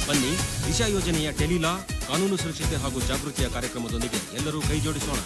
ಬನ್ನಿ ದಿಶಾ ಯೋಜನೆಯ ಟೆಲಿಲಾ ಕಾನೂನು ಸುರಕ್ಷತೆ ಹಾಗೂ ಜಾಗೃತಿಯ ಕಾರ್ಯಕ್ರಮದೊಂದಿಗೆ ಎಲ್ಲರೂ ಕೈ ಜೋಡಿಸೋಣ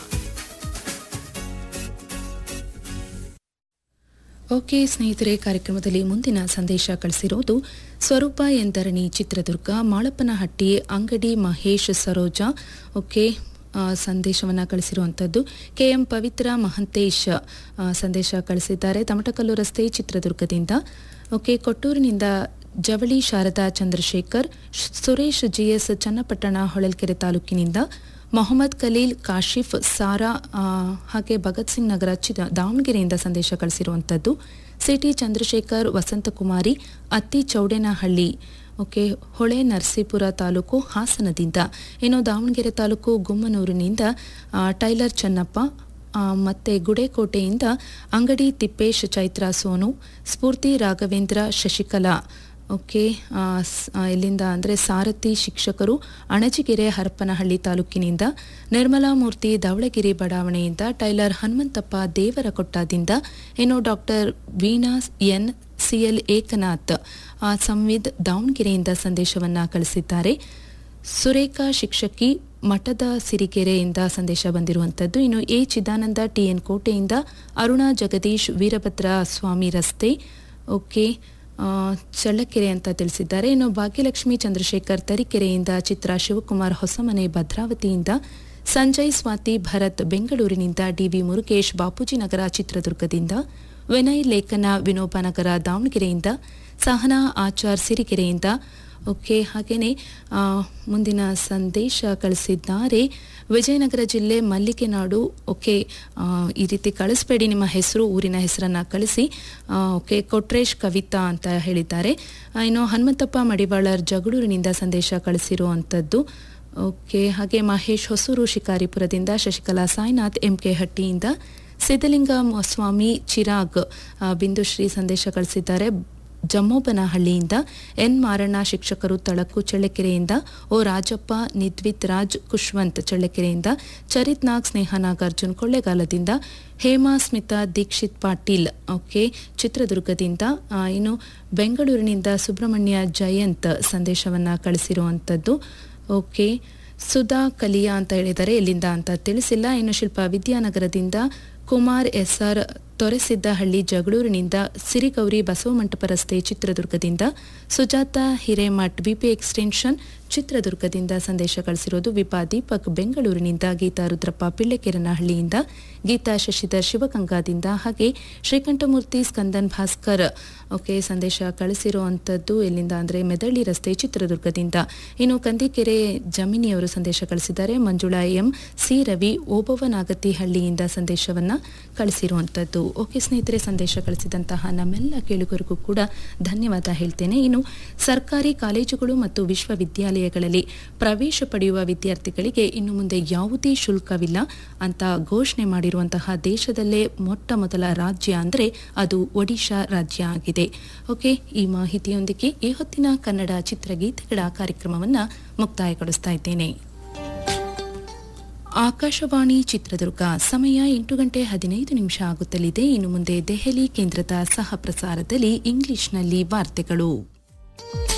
ಓಕೆ ಸ್ನೇಹಿತರೆ ಕಾರ್ಯಕ್ರಮದಲ್ಲಿ ಮುಂದಿನ ಸಂದೇಶ ಕಳಿಸಿರೋದು ಸ್ವರೂಪ ಎಂದರಣಿ ಚಿತ್ರದುರ್ಗ ಮಾಳಪ್ಪನಹಟ್ಟಿ ಅಂಗಡಿ ಮಹೇಶ್ ಸರೋಜಾ ಓಕೆ ಸಂದೇಶವನ್ನು ಕಳಿಸಿರುವಂಥದ್ದು ಕೆ ಎಂ ಪವಿತ್ರ ಮಹಂತೇಶ್ ಆ, ಸಂದೇಶ ಕಳಿಸಿದ್ದಾರೆ ತಮಟಕಲ್ಲು ರಸ್ತೆ ಚಿತ್ರದುರ್ಗದಿಂದ ಓಕೆ ಕೊಟ್ಟೂರಿನಿಂದ ಜವಳಿ ಶಾರದಾ ಚಂದ್ರಶೇಖರ್ ಶ್- ಸುರೇಶ್ ಜಿಎಸ್ ಚನ್ನಪಟ್ಟಣ ಹೊಳಲ್ಕೆರೆ ತಾಲೂಕಿನಿಂದ ಮೊಹಮ್ಮದ್ ಖಲೀಲ್ ಕಾಶಿಫ್ ಸಾರಾ ಆ, ಹಾಗೆ ಭಗತ್ ಸಿಂಗ್ ನಗರ ಚಿ- ದಾವಣಗೆರೆಯಿಂದ ಸಂದೇಶ ಕಳಿಸಿರುವಂಥದ್ದು ಸಿಟಿ ಚಂದ್ರಶೇಖರ್ ವಸಂತಕುಮಾರಿ ಅತ್ತಿ ಚೌಡೇನಹಳ್ಳಿ ಓಕೆ ಹೊಳೆ ನರಸೀಪುರ ತಾಲೂಕು ಹಾಸನದಿಂದ ಇನ್ನು ದಾವಣಗೆರೆ ತಾಲೂಕು ಗುಮ್ಮನೂರಿನಿಂದ ಆ, ಟೈಲರ್ ಚನ್ನಪ್ಪ ಆ, ಮತ್ತೆ ಗುಡೇಕೋಟೆಯಿಂದ ಅಂಗಡಿ ತಿಪ್ಪೇಶ್ ಚೈತ್ರ ಸೋನು ಸ್ಫೂರ್ತಿ ರಾಘವೇಂದ್ರ ಶಶಿಕಲಾ ಓಕೆ ಆ, ಸ್- ಆ, ಇಲ್ಲಿಂದ ಅಂದರೆ ಸಾರಥಿ ಶಿಕ್ಷಕರು ಅಣಜಿಗೆರೆ ಹರಪನಹಳ್ಳಿ ತಾಲೂಕಿನಿಂದ ನಿರ್ಮಲಾ ಮೂರ್ತಿ ಧವಳಗಿರಿ ಬಡಾವಣೆಯಿಂದ ಟೈಲರ್ ಹನುಮಂತಪ್ಪ ದೇವರಕೊಟ್ಟದಿಂದ ಇನ್ನು doctor Veena N CL Ekanath ಆ, ಸಂವಿದ್ ದಾವಣಗೆರೆಯಿಂದ ಸಂದೇಶವನ್ನು ಕಳಿಸಿದ್ದಾರೆ ಸುರೇಖಾ ಶಿಕ್ಷಕಿ ಮಠದ ಸಿರಿಗೆರೆಯಿಂದ ಸಂದೇಶ ಬಂದಿರುವಂಥದ್ದು ಇನ್ನು ಎ ಚಿದಾನಂದ ಟಿಎನ್ ಕೋಟೆಯಿಂದ ಅರುಣಾ ಜಗದೀಶ್ ವೀರಭದ್ರ ಸ್ವಾಮಿ ರಸ್ತೆ ಓಕೆ ಆ, ಚಳ್ಳಕೆರೆ ಅಂತ ತಿಳಿಸಿದ್ದಾರೆ ಇನ್ನು ಭಾಗ್ಯಲಕ್ಷ್ಮಿ ಚಂದ್ರಶೇಖರ್ ತರೀಕೆರೆಯಿಂದ ಚಿತ್ರ ಶಿವಕುಮಾರ್ ಹೊಸಮನೆ ಭದ್ರಾವತಿಯಿಂದ ಸಂಜಯ್ ಸ್ವಾತಿ ಭರತ್ ಬೆಂಗಳೂರಿನಿಂದ ಡಿವಿ ಮುರುಗೇಶ್ ಬಾಪೂಜಿ ನಗರ ಚಿತ್ರದುರ್ಗದಿಂದ ವಿನಯ್ ಲೇಖನ ವಿನೋಬ ನಗರ ದಾವಣಗೆರೆಯಿಂದ ಸಹನಾ ಆಚಾರ್ ಸಿರಿಗೆರೆಯಿಂದ ಓಕೆ ಹಾಗೆಯೇ ಆ, ಮುಂದಿನ ಸಂದೇಶ ಕಳಿಸಿದ್ದಾರೆ ವಿಜಯನಗರ ಜಿಲ್ಲೆ ಮಲ್ಲಿಗೆನಾಡು ಓಕೆ ಆ, ಈ ರೀತಿ ಕಳಿಸ್ಬೇಡಿ ನಿಮ್ಮ ಹೆಸರು ಊರಿನ ಹೆಸರನ್ನು ಕಳಿಸಿ ಆ, ಓಕೆ ಕೊಟ್ರೇಶ್ ಕವಿತಾ ಅಂತ ಹೇಳಿದ್ದಾರೆ ಆ, ಇನ್ನು ಹನುಮಂತಪ್ಪ ಮಡಿವಾಳರ್ ಜಗಳೂರಿನಿಂದ ಸಂದೇಶ ಕಳಿಸಿರುವಂಥದ್ದು ಓಕೆ ಹಾಗೆ ಮಹೇಶ್ ಹೊಸೂರು ಶಿಕಾರಿಪುರದಿಂದ ಶಶಿಕಲಾ ಸಾಯಿನಾಥ್ ಎಂ ಕೆ ಹಟ್ಟಿಯಿಂದ ಸಿದ್ದಲಿಂಗ ಸ್ವಾಮಿ ಚಿರಾಗ್ ಆ, ಬಿಂದುಶ್ರೀ ಸಂದೇಶ ಕಳಿಸಿದ್ದಾರೆ ಜಮ್ಮೋಬನಹಳ್ಳಿಯಿಂದ ಎನ್ ಮಾರಣ್ಣ ಶಿಕ್ಷಕರು ತಳಕು ಚಳ್ಳಕೆರೆಯಿಂದ ಓ ರಾಜಪ್ಪ ನಿದ್ವಿತ್ ರಾಜ್ ಕುಶ್ವಂತ್ ಚಳ್ಳಕೆರೆಯಿಂದ ಚರಿತ್ ನಾಗ್ ಸ್ನೇಹ ನಾಗಾರ್ಜುನ್ ಕೊಳ್ಳೇಗಾಲದಿಂದ ಹೇಮಾ ಸ್ಮಿತಾ ದೀಕ್ಷಿತ್ ಪಾಟೀಲ್ ಓಕೆ ಚಿತ್ರದುರ್ಗದಿಂದ ಆ, ಇನ್ನು ಬೆಂಗಳೂರಿನಿಂದ ಸುಬ್ರಹ್ಮಣ್ಯ ಜಯಂತ್ ಸಂದೇಶವನ್ನು ಕಳಿಸಿರುವಂಥದ್ದು ಓಕೆ ಸುಧಾ ಕಲಿಯಾ ಅಂತ ಹೇಳಿದ್ದಾರೆ ಎಲ್ಲಿಂದ ಅಂತ ತಿಳಿಸಿಲ್ಲ ಇನ್ನು ಶಿಲ್ಪ ವಿದ್ಯಾನಗರದಿಂದ ಕುಮಾರ್ ಎಸ್ಆರ್ ತೊರೆಸಿದ್ದಹಳ್ಳಿ ಜಗಳೂರಿನಿಂದ ಸಿರಿಗೌರಿ ಬಸವಮಂಟಪ ರಸ್ತೆ ಚಿತ್ರದುರ್ಗದಿಂದ ಸುಜಾತ ಹಿರೇಮಠ್ ವಿಪಿ ಎಕ್ಸ್ಟೆನ್ಷನ್ ಚಿತ್ರದುರ್ಗದಿಂದ ಸಂದೇಶ ಕಳಿಸಿರೋದು ವಿಪಾ ದೀಪಕ್ ಬೆಂಗಳೂರಿನಿಂದ ಗೀತಾ ರುದ್ರಪ್ಪ ಪಿಳ್ಳೆಕೆರನಹಳ್ಳಿಯಿಂದ ಗೀತಾ ಶಶಿಧರ್ ಶಿವಗಂಗಾದಿಂದ ಹಾಗೆ ಶ್ರೀಕಂಠಮೂರ್ತಿ ಸ್ಕಂದನ್ ಭಾಸ್ಕರ್ ಓಕೆ ಸಂದೇಶ ಕಳಿಸಿರುವಂಥದ್ದು ಎಲ್ಲಿಂದ ಅಂದರೆ ಮೆದಳ್ಳಿ ರಸ್ತೆ ಚಿತ್ರದುರ್ಗದಿಂದ ಇನ್ನು ಕಂದಿಕೆರೆ ಜಮಿನಿಯವರು ಸಂದೇಶ ಕಳಿಸಿದ್ದಾರೆ ಮಂಜುಳಾ ಎಂ ಸಿ ರವಿ ಓಬವ್ವನಾಗತಿಹಳ್ಳಿಯಿಂದ ಸಂದೇಶವನ್ನು ಕಳಿಸಿರುವಂಥದ್ದು ಓಕೆ ಸ್ನೇಹಿತರೆ ಸಂದೇಶ ಕಳಿಸಿದಂತಹ ನಮ್ಮೆಲ್ಲ ಕೇಳುಗರಿಗೂ ಕೂಡ ಧನ್ಯವಾದ ಹೇಳ್ತೇನೆ ಇನ್ನು ಸರ್ಕಾರಿ ಕಾಲೇಜುಗಳು ಮತ್ತು ವಿಶ್ವವಿದ್ಯಾಲಯಗಳಲ್ಲಿ ಪ್ರವೇಶ ಪಡೆಯುವ ವಿದ್ಯಾರ್ಥಿಗಳಿಗೆ ಇನ್ನು ಮುಂದೆ ಯಾವುದೇ ಶುಲ್ಕವಿಲ್ಲ ಅಂತ ಘೋಷಣೆ ಮಾಡಿರುವಂತಹ ದೇಶದಲ್ಲೇ ಮೊಟ್ಟ ಮೊದಲ ರಾಜ್ಯ ಅಂದರೆ ಅದು ಒಡಿಶಾ ರಾಜ್ಯ ಆಗಿದೆ ಓಕೆ ಈ ಮಾಹಿತಿಯೊಂದಿಗೆ ಈ ಹೊತ್ತಿನ ಕನ್ನಡ ಚಿತ್ರಗೀತೆಗಳ ಕಾರ್ಯಕ್ರಮವನ್ನು ಮುಕ್ತಾಯಗೊಳಿಸ್ತಾ ಇದ್ದೇನೆ ಆಕಾಶವಾಣಿ ಚಿತ್ರದುರ್ಗ ಸಮಯ ಎಂಟು ಗಂಟೆ ಹದಿನೈದು ನಿಮಿಷ ಆಗುತ್ತಲಿದೆ ಇನ್ನು ಮುಂದೆ ದೆಹಲಿ ಕೇಂದ್ರದ ಸಹ ಪ್ರಸಾರದಲ್ಲಿ ಇಂಗ್ಲಿಷ್ನಲ್ಲಿ ವಾರ್ತೆಗಳು